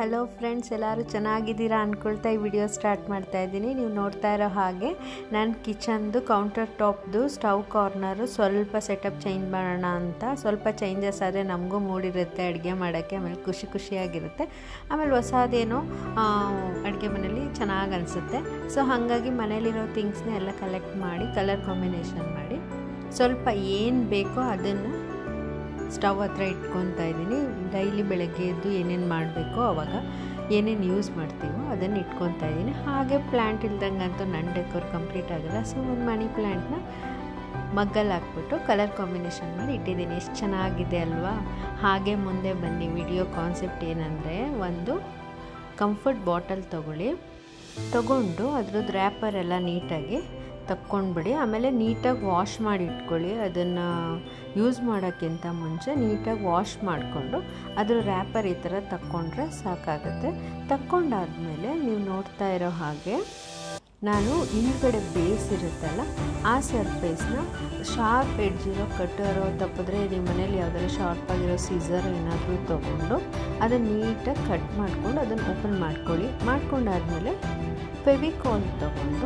hello friends ಎಲ್ಲರೂ ಚೆನ್ನಾಗಿದ್ದೀರಾ ಅಂದ್ಕೊಳ್ತಾ ಈ ವಿಡಿಯೋ ಸ್ಟಾರ್ಟ್ ಮಾಡ್ತಾ ಇದ್ದೀನಿ ನೀವು ನೋಡ್ತಾ ಇರೋ ಹಾಗೆ ನಾನು ಕಿಚನ್ದು ಕೌಂಟರ್ ಟಾಪ್ದು ಸ್ಟವ್ ಕಾರ್ನರು ಸ್ವಲ್ಪ ಸೆಟಪ್ ಚೇಂಜ್ ಮಾಡೋಣ ಅಂತ ಸ್ವಲ್ಪ ಚೇಂಜಸ್ ಆದರೆ ನಮಗೂ ಮೂಡಿರುತ್ತೆ ಅಡುಗೆ ಮಾಡೋಕ್ಕೆ ಆಮೇಲೆ ಖುಷಿ ಖುಷಿಯಾಗಿರುತ್ತೆ ಆಮೇಲೆ ಹೊಸದೇನೋ ಅಡುಗೆ ಮನೇಲಿ ಚೆನ್ನಾಗಿ ಅನಿಸುತ್ತೆ ಸೊ ಹಾಗಾಗಿ ಮನೇಲಿರೋ ಥಿಂಗ್ಸ್ನ ಎಲ್ಲ ಕಲೆಕ್ಟ್ ಮಾಡಿ ಕಲರ್ ಕಾಂಬಿನೇಷನ್ ಮಾಡಿ ಸ್ವಲ್ಪ ಏನು ಬೇಕೋ ಅದನ್ನು ಸ್ಟವ್ ಹತ್ರ ಇಟ್ಕೊತಾ ಇದ್ದೀನಿ ಡೈಲಿ ಬೆಳಗ್ಗೆ ಎದ್ದು ಏನೇನು ಮಾಡಬೇಕೋ ಅವಾಗ ಏನೇನು ಯೂಸ್ ಮಾಡ್ತೀವೋ ಅದನ್ನು ಇಟ್ಕೊತಾ ಇದ್ದೀನಿ ಹಾಗೆ ಪ್ಲ್ಯಾಂಟ್ ಇಲ್ದಂಗಂತೂ ನನ್ನ ಡೆಕೋರ್ ಕಂಪ್ಲೀಟ್ ಆಗಲ್ಲ ಸೊ ಒಂದು ಮನಿ ಪ್ಲ್ಯಾಂಟ್ನ ಮಗ್ಗಲ್ಲಿ ಹಾಕ್ಬಿಟ್ಟು ಕಲರ್ ಕಾಂಬಿನೇಷನ್ ಮಾಡಿ ಇಟ್ಟಿದ್ದೀನಿ ಎಷ್ಟು ಚೆನ್ನಾಗಿದೆ ಅಲ್ವಾ ಹಾಗೆ ಮುಂದೆ ಬನ್ನಿ ವಿಡಿಯೋ ಕಾನ್ಸೆಪ್ಟ್ ಏನಂದರೆ ಒಂದು ಕಂಫರ್ಟ್ ಬಾಟಲ್ ತೊಗೊಳ್ಳಿ ತಗೊಂಡು ಅದ್ರದ್ದು ರ್ಯಾಪರ್ ಎಲ್ಲ ನೀಟಾಗಿ ತಕ್ಕೊಂಡ್ಬಿಡಿ ಆಮೇಲೆ ನೀಟಾಗಿ ವಾಶ್ ಮಾಡಿ ಇಟ್ಕೊಳ್ಳಿ ಅದನ್ನು ಯೂಸ್ ಮಾಡೋಕ್ಕಿಂತ ಮುಂಚೆ ನೀಟಾಗಿ ವಾಶ್ ಮಾಡಿಕೊಂಡು ಅದ್ರ ರ್ಯಾಪರ್ ಈ ಥರ ತಕ್ಕೊಂಡ್ರೆ ಸಾಕಾಗುತ್ತೆ ತಕ್ಕೊಂಡಾದ್ಮೇಲೆ ನೀವು ನೋಡ್ತಾ ಇರೋ ಹಾಗೆ ನಾನು ಹಿಂದ್ಗಡೆ ಬೇಸ್ ಇರುತ್ತಲ್ಲ ಆ ಸರ್ಫೇಸ್ನ ಶಾರ್ಪ್ ಎಡ್ಜಿರೋ ಕಟ್ಟರೋ ತಪ್ಪಿದ್ರೆ ನಿಮ್ಮ ಮನೇಲಿ ಯಾವುದಾದ್ರು ಶಾರ್ಪ್ ಆಗಿರೋ ಸೀಸರ್ ಏನಾದರೂ ತೊಗೊಂಡು ಅದನ್ನು ನೀಟಾಗಿ ಕಟ್ ಮಾಡಿಕೊಂಡು ಅದನ್ನು ಓಪನ್ ಮಾಡ್ಕೊಳ್ಳಿ ಮಾಡ್ಕೊಂಡಾದ್ಮೇಲೆ ಫೆವಿಕಾಲ್ ತೊಗೊಂಡು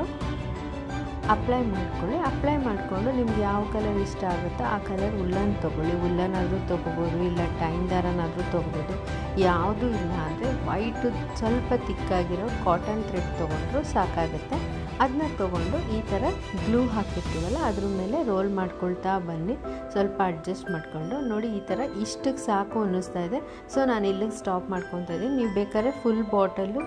ಅಪ್ಲೈ ಮಾಡ್ಕೊಳ್ಳಿ ಅಪ್ಲೈ ಮಾಡಿಕೊಂಡು ನಿಮ್ಗೆ ಯಾವ ಕಲರ್ ಇಷ್ಟ ಆಗುತ್ತೋ ಆ ಕಲರ್ ಉಲ್ಲನ್ ತೊಗೊಳ್ಳಿ ಉಲ್ಲನಾದರೂ ತೊಗೋಬೋದು ಇಲ್ಲ ಟೈಮ್ ದಾರನಾದರೂ ತೊಗೋಬೋದು ಯಾವುದೂ ಇಲ್ಲ ಅಂದರೆ ವೈಟು ಸ್ವಲ್ಪ ತಿಕ್ಕಾಗಿರೋ ಕಾಟನ್ ಥ್ರೆಡ್ ತೊಗೊಂಡ್ರು ಸಾಕಾಗುತ್ತೆ ಅದನ್ನ ತೊಗೊಂಡು ಈ ಥರ ಗ್ಲೂ ಹಾಕಿರ್ತೀವಲ್ಲ ಅದ್ರ ಮೇಲೆ ರೋಲ್ ಮಾಡ್ಕೊಳ್ತಾ ಬನ್ನಿ ಸ್ವಲ್ಪ ಅಡ್ಜಸ್ಟ್ ಮಾಡಿಕೊಂಡು ನೋಡಿ ಈ ಥರ ಇಷ್ಟಕ್ಕೆ ಸಾಕು ಅನ್ನಿಸ್ತಾ ಇದೆ ಸೊ ನಾನು ಇಲ್ಲಿಗೆ ಸ್ಟಾಪ್ ಮಾಡ್ಕೊತಾ ಇದ್ದೀನಿ ನೀವು ಬೇಕಾದ್ರೆ ಫುಲ್ ಬಾಟಲು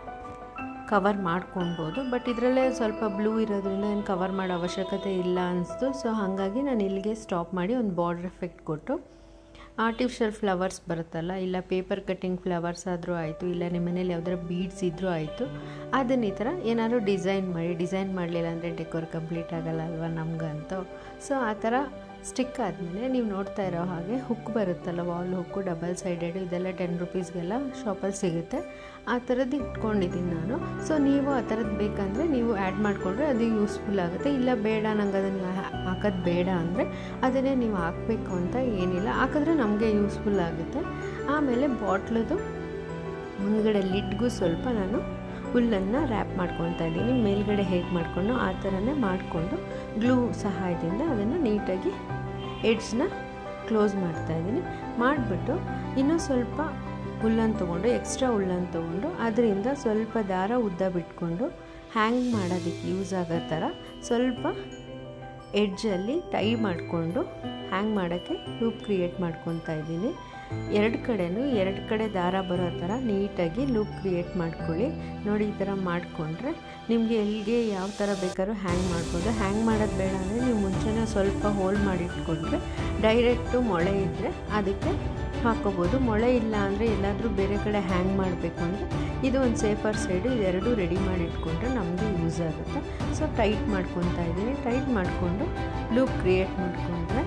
ಕವರ್ ಮಾಡ್ಕೊಳ್ಬೋದು ಬಟ್ ಇದರಲ್ಲೇ ಸ್ವಲ್ಪ ಬ್ಲೂ ಇರೋದ್ರಿಂದ ಏನು ಕವರ್ ಮಾಡೋ ಅವಶ್ಯಕತೆ ಇಲ್ಲ ಅನಿಸ್ತು ಸೊ ಹಾಗಾಗಿ ನಾನು ಇಲ್ಲಿಗೆ ಸ್ಟಾಪ್ ಮಾಡಿ ಒಂದು ಬಾರ್ಡ್ರ್ ಎಫೆಕ್ಟ್ ಕೊಟ್ಟು ಆರ್ಟಿಫಿಷಿಯಲ್ ಫ್ಲವರ್ಸ್ ಬರುತ್ತಲ್ಲ ಇಲ್ಲ ಪೇಪರ್ ಕಟ್ಟಿಂಗ್ ಫ್ಲವರ್ಸ್ ಆದರೂ ಆಯಿತು ಇಲ್ಲ ನಿಮ್ಮ ಮನೇಲಿ ಯಾವ್ದಾರ ಬೀಡ್ಸ್ ಇದ್ದರೂ ಆಯಿತು ಅದನ್ನ ಈ ಥರ ಏನಾದರೂ ಡಿಸೈನ್ ಮಾಡಿ ಡಿಸೈನ್ ಮಾಡಲಿಲ್ಲ ಅಂದರೆ ಡೆಕೋರ್ ಕಂಪ್ಲೀಟ್ ಆಗಲ್ಲ ಅಲ್ವಾ ನಮಗಂತೂ ಸೊ ಆ ಥರ ಸ್ಟಿಕ್ ಆದಮೇಲೆ ನೀವು ನೋಡ್ತಾ ಇರೋ ಹಾಗೆ ಹುಕ್ ಬರುತ್ತಲ್ಲ ವಾಲ್ ಹುಕ್ಕು ಡಬಲ್ ಸೈಡೆಡ್ ಇದೆಲ್ಲ ಟೆನ್ ರುಪೀಸ್ಗೆಲ್ಲ ಶಾಪಲ್ಲಿ ಸಿಗುತ್ತೆ ಆ ಥರದ್ದು ಇಟ್ಕೊಂಡಿದ್ದೀನಿ ನಾನು ಸೊ ನೀವು ಆ ಥರದ್ದು ಬೇಕಂದರೆ ನೀವು ಆ್ಯಡ್ ಮಾಡಿಕೊಂಡ್ರೆ ಅದು ಯೂಸ್ಫುಲ್ ಆಗುತ್ತೆ ಇಲ್ಲ ಬೇಡ ನಂಗೆ ಅದನ್ನು ಹಾಕೋದು ಬೇಡ ಅಂದರೆ ಅದನ್ನೇ ನೀವು ಹಾಕಬೇಕು ಅಂತ ಏನಿಲ್ಲ ಹಾಕಿದ್ರೆ ನಮಗೆ ಯೂಸ್ಫುಲ್ ಆಗುತ್ತೆ ಆಮೇಲೆ ಬಾಟ್ಲದು ಮುಂದ್ಗಡೆ ಲಿಡ್ಗೂ ಸ್ವಲ್ಪ ನಾನು ಹುಲ್ಲನ್ನು ರ್ಯಾಪ್ ಮಾಡ್ಕೊತಾ ಇದ್ದೀನಿ ಮೇಲ್ಗಡೆ ಹೇಗೆ ಮಾಡಿಕೊಂಡು ಆ ಥರನೇ ಮಾಡಿಕೊಂಡು ಗ್ಲೂ ಸಹಾಯದಿಂದ ಅದನ್ನು ನೀಟಾಗಿ ಎಡ್ಜ್ನ ಕ್ಲೋಸ್ ಮಾಡ್ತಾ ಇದ್ದೀನಿ ಮಾಡಿಬಿಟ್ಟು ಇನ್ನೂ ಸ್ವಲ್ಪ ಹುಲ್ಲನ್ನು ತೊಗೊಂಡು ಎಕ್ಸ್ಟ್ರಾ ಹುಲ್ಲನ್ನು ತೊಗೊಂಡು ಅದರಿಂದ ಸ್ವಲ್ಪ ದಾರ ಉದ್ದ ಬಿಟ್ಕೊಂಡು ಹ್ಯಾಂಗ್ ಮಾಡೋದಕ್ಕೆ ಯೂಸ್ ಆಗೋ ಥರ ಸ್ವಲ್ಪ ಎಡ್ಜಲ್ಲಿ ಟೈ ಮಾಡಿಕೊಂಡು ಹ್ಯಾಂಗ್ ಮಾಡೋಕ್ಕೆ ಲೂಪ್ ಕ್ರಿಯೇಟ್ ಮಾಡ್ಕೊತಾ ಇದ್ದೀನಿ ಎರಡು ಕಡೆನೂ ಎರಡು ಕಡೆ ದಾರ ಬರೋ ಥರ ನೀಟಾಗಿ ಲೂಪ್ ಕ್ರಿಯೇಟ್ ಮಾಡ್ಕೊಳ್ಳಿ ನೋಡಿ ಈ ಥರ ಮಾಡಿಕೊಂಡ್ರೆ ನಿಮಗೆ ಎಲ್ಲಿಗೆ ಯಾವ ಥರ ಬೇಕಾದ್ರೂ ಹ್ಯಾಂಗ್ ಮಾಡ್ಬೋದು ಹ್ಯಾಂಗ್ ಮಾಡೋದು ಬೇಡ ಅಂದರೆ ನೀವು ಮುಂಚೆನೇ ಸ್ವಲ್ಪ ಹೋಲ್ ಮಾಡಿ ಇಟ್ಕೊಂಡ್ರೆ ಡೈರೆಕ್ಟು ಮೊಳೆ ಇದ್ದರೆ ಅದಕ್ಕೆ ಹಾಕೋಬೋದು ಮೊಳೆ ಇಲ್ಲ ಅಂದರೆ ಎಲ್ಲಾದರೂ ಬೇರೆ ಕಡೆ ಹ್ಯಾಂಗ್ ಮಾಡಬೇಕು ಅಂದರೆ ಇದು ಒಂದು ಸೇಫರ್ ಸೈಡು ಇದೆರಡು ರೆಡಿ ಮಾಡಿ ಇಟ್ಕೊಂಡ್ರೆ ನಮಗೆ ಯೂಸ್ ಆಗುತ್ತೆ ಸೊ ಟೈಟ್ ಮಾಡ್ಕೊತಾ ಇದ್ದೀನಿ ಟೈಟ್ ಮಾಡಿಕೊಂಡು ಲೂಪ್ ಕ್ರಿಯೇಟ್ ಮಾಡಿಕೊಂಡ್ರೆ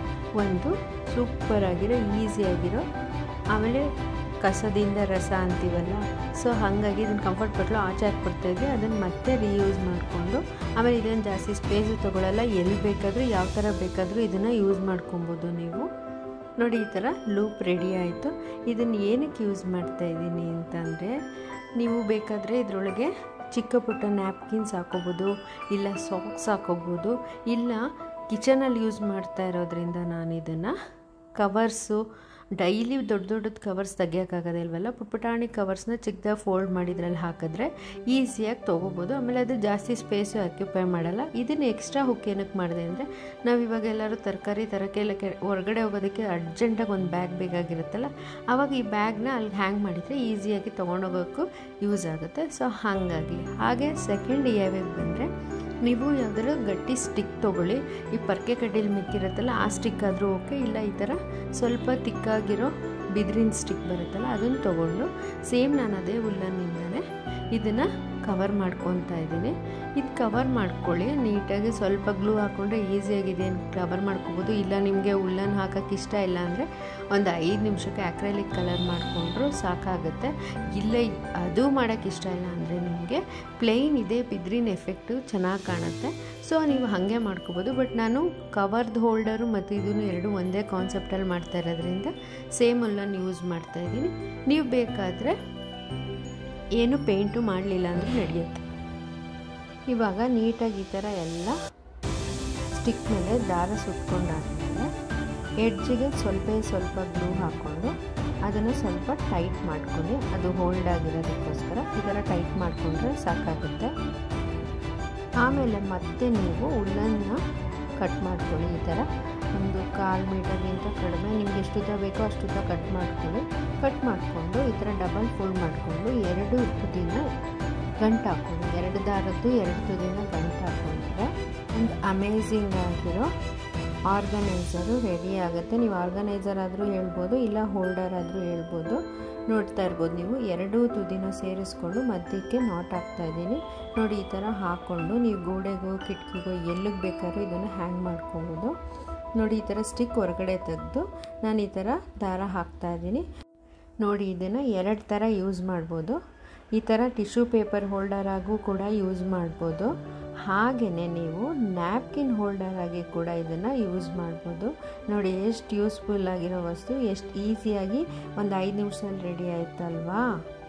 ಒಂದು ಸೂಪರಾಗಿರೋ ಈಸಿಯಾಗಿರೋ ಆಮೇಲೆ ಕಸದಿಂದ ರಸ ಅಂತೀವಲ್ಲ ಸೊ ಹಾಗಾಗಿ ಇದನ್ನು ಕಂಫರ್ಟ್ ಬಟ್ಲು ಆಚೆ ಹಾಕ್ಬಿಡ್ತಾಯಿದ್ವಿ ಅದನ್ನು ಮತ್ತೆ ರೀಯೂಸ್ ಮಾಡಿಕೊಂಡು ಆಮೇಲೆ ಇದನ್ನು ಜಾಸ್ತಿ ಸ್ಪೇಸು ತೊಗೊಳ್ಳಲ್ಲ ಎಲ್ಲಿ ಬೇಕಾದರೂ ಯಾವ ಥರ ಬೇಕಾದರೂ ಇದನ್ನು ಯೂಸ್ ಮಾಡ್ಕೊಬೋದು ನೀವು ನೋಡಿ ಈ ಥರ ಲೂಪ್ ರೆಡಿ ಆಯಿತು ಇದನ್ನು ಏನಕ್ಕೆ ಯೂಸ್ ಮಾಡ್ತಾ ಇದ್ದೀನಿ ಅಂತಂದರೆ ನೀವು ಬೇಕಾದರೆ ಇದರೊಳಗೆ ಚಿಕ್ಕ ಪುಟ್ಟ ನ್ಯಾಪ್ಕಿನ್ಸ್ ಹಾಕೋಬೋದು ಇಲ್ಲ ಸಾಕ್ಸ್ ಹಾಕೋಬೋದು ಇಲ್ಲ ಕಿಚನಲ್ಲಿ ಯೂಸ್ ಮಾಡ್ತಾ ಇರೋದ್ರಿಂದ ನಾನು ಇದನ್ನು ಕವರ್ಸು ಡೈಲಿ ದೊಡ್ಡ ದೊಡ್ಡದು ಕವರ್ಸ್ ತೆಗಿಯೋಕ್ಕಾಗೋದಿಲ್ವಲ್ಲ ಪುಟ್ಪುಟಾಣಿ ಕವರ್ಸ್ನ ಚಿಕ್ಕದಾಗಿ ಫೋಲ್ಡ್ ಮಾಡಿದ್ರಲ್ಲಿ ಹಾಕಿದ್ರೆ ಈಸಿಯಾಗಿ ತೊಗೋಬೋದು ಆಮೇಲೆ ಅದು ಜಾಸ್ತಿ ಸ್ಪೇಸು ಆಕ್ಯುಪೈ ಮಾಡಲ್ಲ ಇದನ್ನು ಎಕ್ಸ್ಟ್ರಾ ಹುಕ್ ಏನಕ್ಕೆ ಮಾಡಿದೆ ಅಂದರೆ ನಾವು ಇವಾಗ ಎಲ್ಲರೂ ತರಕಾರಿ ತರಕ್ಕೆ ಇಲ್ಲ ಕೆ ಹೊರಗಡೆ ಹೋಗೋದಕ್ಕೆ ಅರ್ಜೆಂಟಾಗಿ ಒಂದು ಬ್ಯಾಗ್ ಬೇಕಾಗಿರುತ್ತಲ್ಲ ಆವಾಗ ಈ ಬ್ಯಾಗ್ನ ಅಲ್ಲಿ ಹ್ಯಾಂಗ್ ಮಾಡಿದರೆ ಈಸಿಯಾಗಿ ತೊಗೊಂಡೋಗೋಕ್ಕೂ ಯೂಸ್ ಆಗುತ್ತೆ ಸೊ ಹಾಗಾಗಿ ಹಾಗೆ ಸೆಕೆಂಡ್ ಯಾವ್ಯಾವ ಬಂದರೆ ನೀವು ಯಾವ್ದಾದ್ರು ಗಟ್ಟಿ ಸ್ಟಿಕ್ ತೊಗೊಳ್ಳಿ ಈ ಪರ್ಕೆ ಕಡ್ಡಿಲಿ ಮಿಕ್ಕಿರುತ್ತಲ್ಲ ಆ ಸ್ಟಿಕ್ ಆದರೂ ಓಕೆ ಇಲ್ಲ ಈ ಥರ ಸ್ವಲ್ಪ ತಿಕ್ಕಾಗಿರೋ ಬಿದಿರಿನ ಸ್ಟಿಕ್ ಬರುತ್ತಲ್ಲ ಅದನ್ನು ತೊಗೊಂಡು ಸೇಮ್ ನಾನು ಅದೇ ಹುಲ್ಲನ್ನಿಂದನೇ ಇದನ್ನು ಕವರ್ ಮಾಡ್ಕೊತಾ ಇದ್ದೀನಿ ಇದು ಕವರ್ ಮಾಡ್ಕೊಳ್ಳಿ ನೀಟಾಗಿ ಸ್ವಲ್ಪ ಗ್ಲೂ ಹಾಕ್ಕೊಂಡ್ರೆ ಈಸಿಯಾಗಿದೆ ಕವರ್ ಮಾಡ್ಕೋಬೋದು ಇಲ್ಲ ನಿಮಗೆ ಉಲ್ಲನ್ ಹಾಕೋಕ್ಕೆ ಇಷ್ಟ ಇಲ್ಲ ಅಂದರೆ ಒಂದು ಐದು ನಿಮಿಷಕ್ಕೆ ಆಕ್ರಲಿಕ್ ಕಲರ್ ಮಾಡಿಕೊಂಡ್ರು ಸಾಕಾಗುತ್ತೆ ಇಲ್ಲ ಅದು ಮಾಡೋಕ್ಕೆ ಇಷ್ಟ ಇಲ್ಲ ಅಂದರೆ ನಿಮಗೆ ಪ್ಲೇನ್ ಇದೆ ಬಿದ್ರಿನ ಎಫೆಕ್ಟು ಚೆನ್ನಾಗಿ ಕಾಣುತ್ತೆ ಸೊ ನೀವು ಹಾಗೆ ಮಾಡ್ಕೋಬೋದು ಬಟ್ ನಾನು ಕವರ್ದು ಹೋಲ್ಡರು ಮತ್ತು ಇದನ್ನು ಎರಡು ಒಂದೇ ಕಾನ್ಸೆಪ್ಟಲ್ಲಿ ಮಾಡ್ತಾ ಇರೋದ್ರಿಂದ ಸೇಮ್ ಉಲ್ಲನ್ ಯೂಸ್ ಮಾಡ್ತಾಯಿದ್ದೀನಿ ನೀವು ಬೇಕಾದರೆ ಏನು ಪೇಂಟು ಮಾಡಲಿಲ್ಲ ಅಂದರೂ ನಡೆಯುತ್ತೆ ಇವಾಗ ನೀಟಾಗಿ ಈ ಥರ ಎಲ್ಲ ಸ್ಟಿಕ್ ಮೇಲೆ ದಾರ ಸುತ್ಕೊಂಡಾದ್ಮೇಲೆ ಎಡ್ಜಿಗೆ ಸ್ವಲ್ಪ ಸ್ವಲ್ಪ ಗ್ಲೂ ಹಾಕ್ಕೊಂಡು ಅದನ್ನು ಸ್ವಲ್ಪ ಟೈಟ್ ಮಾಡ್ಕೊಳ್ಳಿ ಅದು ಹೋಲ್ಡ್ ಆಗಿರೋದಕ್ಕೋಸ್ಕರ ಈ ಥರ ಟೈಟ್ ಮಾಡಿಕೊಂಡ್ರೆ ಸಾಕಾಗುತ್ತೆ ಆಮೇಲೆ ಮತ್ತೆ ನೀವು ಉಲ್ಲನ್ನ ಕಟ್ ಮಾಡ್ಕೊಳ್ಳಿ ಈ ಥರ ಒಂದು ಕಾಲು ಮೀಟರ್ಗಿಂತ ಕಡಿಮೆ ನಿಮ್ಗೆ ಎಷ್ಟು ಉದ್ದ ಬೇಕೋ ಅಷ್ಟು ಉದ್ದ ಕಟ್ ಮಾಡ್ಕೊಳ್ಳಿ ಕಟ್ ಮಾಡಿಕೊಂಡು ಈ ಥರ ಡಬಲ್ ಫೋಲ್ಡ್ ಮಾಡಿಕೊಂಡು ಎರಡು ತುದಿನ ಗಂಟು ಹಾಕ್ಕೊಳ್ಳಿ ಎರಡು ದಾರದ್ದು ಎರಡು ತುದಿನ ಗಂಟು ಹಾಕ್ಕೊಂಡ್ರೆ ಒಂದು ಅಮೇಝಿಂಗ್ ಆಗಿರೋ ಆರ್ಗನೈಸರು ರೆಡಿ ಆಗುತ್ತೆ ನೀವು ಆರ್ಗನೈಸರ್ ಆದರೂ ಹೇಳ್ಬೋದು ಇಲ್ಲ ಹೋಲ್ಡರ್ ಆದರೂ ಹೇಳ್ಬೋದು ನೋಡ್ತಾ ಇರ್ಬೋದು ನೀವು ಎರಡೂ ತುದಿನ ಸೇರಿಸ್ಕೊಂಡು ಮಧ್ಯಕ್ಕೆ ನಾಟ್ ಹಾಕ್ತಾ ಇದ್ದೀನಿ ನೋಡಿ ಈ ಥರ ಹಾಕ್ಕೊಂಡು ನೀವು ಗೋಡೆಗೋ ಕಿಟಕಿಗೋ ಎಲ್ಲಿಗೆ ಬೇಕಾದ್ರೂ ಇದನ್ನು ಹ್ಯಾಂಗ್ ಮಾಡ್ಕೋಬೋದು ನೋಡಿ ಈ ಥರ ಸ್ಟಿಕ್ ಹೊರಗಡೆ ತೆಗೆದು ನಾನು ಈ ಥರ ದಾರ ಹಾಕ್ತಾ ಇದ್ದೀನಿ ನೋಡಿ ಇದನ್ನು ಎರಡು ಥರ ಯೂಸ್ ಮಾಡ್ಬೋದು ಈ ಥರ ಟಿಶ್ಯೂ ಪೇಪರ್ ಹೋಲ್ಡರ್ ಆಗೂ ಕೂಡ ಯೂಸ್ ಮಾಡ್ಬೋದು ಹಾಗೆಯೇ ನೀವು ನ್ಯಾಪ್ಕಿನ್ ಹೋಲ್ಡರ್ ಆಗಿ ಕೂಡ ಇದನ್ನು ಯೂಸ್ ಮಾಡ್ಬೋದು ನೋಡಿ ಎಷ್ಟು ಯೂಸ್ಫುಲ್ ಆಗಿರೋ ವಸ್ತು ಎಷ್ಟು ಈಸಿಯಾಗಿ ಒಂದು ಐದು ನಿಮಿಷದಲ್ಲಿ ರೆಡಿ ಆಯ್ತಲ್ವಾ